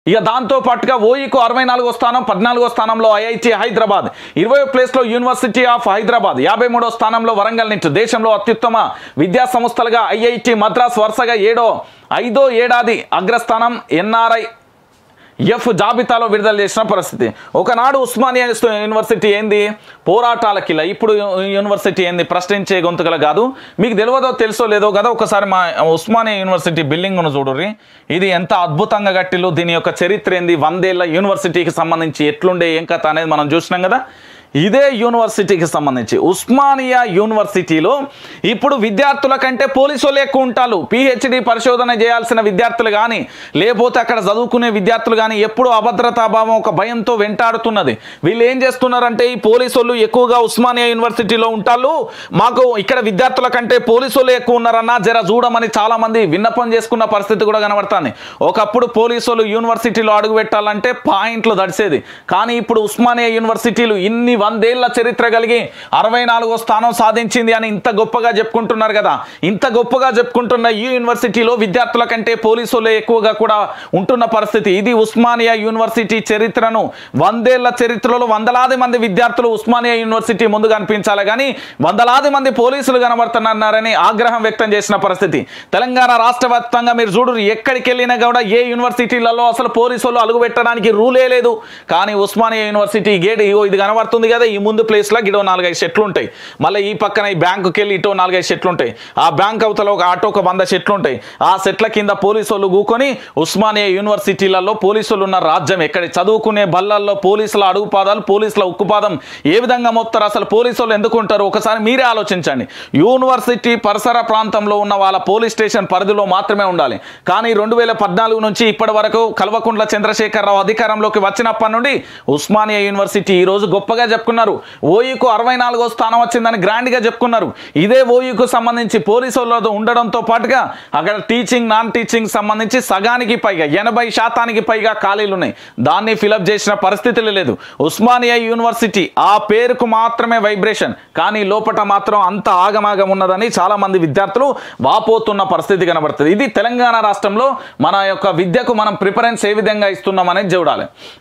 ఇక దాంతో పాటుగా ఓఈకు అరవై నాలుగో స్థానం పద్నాలుగో స్థానంలో ఐఐటి హైదరాబాద్ ఇరవై ప్లేస్లో యూనివర్సిటీ ఆఫ్ హైదరాబాద్ యాభై మూడో స్థానంలో వరంగల్ నుంచి దేశంలో అత్యుత్తమ విద్యా సంస్థలుగా ఐఐటి మద్రాస్ వరుసగా ఏడో ఐదో ఏడాది అగ్రస్థానం ఎన్ఆర్ఐ ఎఫ్ జాబితాలో విడుదల చేసిన పరిస్థితి ఒకనాడు ఉస్మానియా యూనివర్సిటీ ఏంది పోరాటాల కిల్ల ఇప్పుడు యూనివర్సిటీ ఏంది ప్రశ్నించే గొంతుకల కాదు మీకు తెలియదో తెలుసో లేదో కదా ఒకసారి మా ఉస్మానియా యూనివర్సిటీ బిల్డింగ్ను చూడుర్రి ఇది ఎంత అద్భుతంగా కట్టిల్లు దీని యొక్క చరిత్ర ఏంది వందేళ్ల యూనివర్సిటీకి సంబంధించి ఎట్లుండే ఏం కథ అనేది మనం చూసినాం కదా ఇదే యూనివర్సిటీకి సంబంధించి ఉస్మానియా యూనివర్సిటీలో ఇప్పుడు విద్యార్థుల కంటే పోలీసు వాళ్ళు ఎక్కువ ఉంటారు పిహెచ్డి పరిశోధన చేయాల్సిన విద్యార్థులు కానీ లేకపోతే అక్కడ చదువుకునే విద్యార్థులు కానీ ఎప్పుడు అభద్రతాభావం ఒక భయంతో వెంటాడుతున్నది వీళ్ళు ఏం చేస్తున్నారంటే ఈ పోలీసు వాళ్ళు ఎక్కువగా ఉస్మానియా యూనివర్సిటీలో ఉంటారు మాకు ఇక్కడ విద్యార్థుల కంటే పోలీసు వాళ్ళు ఎక్కువ ఉన్నారన్నా జర చూడమని చాలా మంది విన్నపం చేసుకున్న పరిస్థితి కూడా కనబడుతుంది ఒకప్పుడు పోలీసు వాళ్ళు యూనివర్సిటీలో అడుగు పెట్టాలంటే పాయింట్లు దడిసేది కానీ ఇప్పుడు ఉస్మానియా యూనివర్సిటీలు ఇన్ని వందేళ్ల చరిత్ర కలిగి అరవై నాలుగో స్థానం సాధించింది అని ఇంత గొప్పగా చెప్పుకుంటున్నారు కదా ఇంత గొప్పగా చెప్పుకుంటున్న ఈ యూనివర్సిటీలో విద్యార్థుల కంటే పోలీసులే ఎక్కువగా కూడా ఉంటున్న పరిస్థితి ఇది ఉస్మానియా యూనివర్సిటీ చరిత్రను వందేళ్ల చరిత్రలో వందలాది మంది విద్యార్థులు ఉస్మానియా యూనివర్సిటీ ముందు కనిపించాలి కానీ వందలాది మంది పోలీసులు కనబడుతున్నారని ఆగ్రహం వ్యక్తం చేసిన పరిస్థితి తెలంగాణ రాష్ట్ర వ్యాప్తంగా మీరు చూడు ఎక్కడికి వెళ్ళినా కూడా ఏ యూనివర్సిటీలలో అసలు పోలీసులు అలుగు పెట్టడానికి రూలే లేదు కానీ ఉస్మానియా యూనివర్సిటీ గేట్ ఇగో ఇది కనబడుతుంది కదా ఈ ముందు ప్లేస్లో ఇటో నాలుగైదు చెట్లు ఉంటాయి మళ్ళీ ఈ పక్కన ఈ బ్యాంకుకి వెళ్ళి ఇటో నాలుగైదు చెట్లు ఉంటాయి ఆ బ్యాంక్ అవతల ఒక ఆటో ఒక వంద చెట్లు ఉంటాయి ఆ చెట్ల కింద పోలీసు వాళ్ళు కూకొని ఉస్మానియా యూనివర్సిటీలలో పోలీసులు ఉన్న రాజ్యం ఎక్కడ చదువుకునే బల్లల్లో పోలీసుల అడుగుపాదాలు పోలీసుల ఉక్కుపాదం ఏ విధంగా మోపుతారు అసలు పోలీసు వాళ్ళు ఎందుకు ఉంటారు ఒకసారి మీరే ఆలోచించండి యూనివర్సిటీ పరిసర ప్రాంతంలో ఉన్న వాళ్ళ పోలీస్ స్టేషన్ పరిధిలో మాత్రమే ఉండాలి కానీ రెండు వేల పద్నాలుగు నుంచి ఇప్పటి వరకు కల్వకుంట్ల చంద్రశేఖరరావు అధికారంలోకి వచ్చినప్పటి నుండి ఉస్మానియా యూనివర్సిటీ ఈ రోజు గొప్పగా చెప్పుకున్నారు ఓయూకు అరవై నాలుగో స్థానం వచ్చిందని గ్రాండ్గా చెప్పుకున్నారు ఇదే ఓయూకు సంబంధించి పోలీసు వాళ్ళతో ఉండడంతో పాటుగా అక్కడ టీచింగ్ నాన్ టీచింగ్ సంబంధించి సగానికి పైగా ఎనభై శాతానికి పైగా ఖాళీలు ఉన్నాయి దాన్ని ఫిలప్ చేసిన పరిస్థితులు లేదు ఉస్మానియా యూనివర్సిటీ ఆ పేరుకు మాత్రమే వైబ్రేషన్ కానీ లోపట మాత్రం అంత ఆగమాగం ఉన్నదని చాలా మంది విద్యార్థులు వాపోతున్న పరిస్థితి కనబడుతుంది ఇది తెలంగాణ రాష్ట్రంలో మన యొక్క విద్యకు మనం ప్రిఫరెన్స్ ఏ విధంగా ఇస్తున్నాం అనేది చూడాలి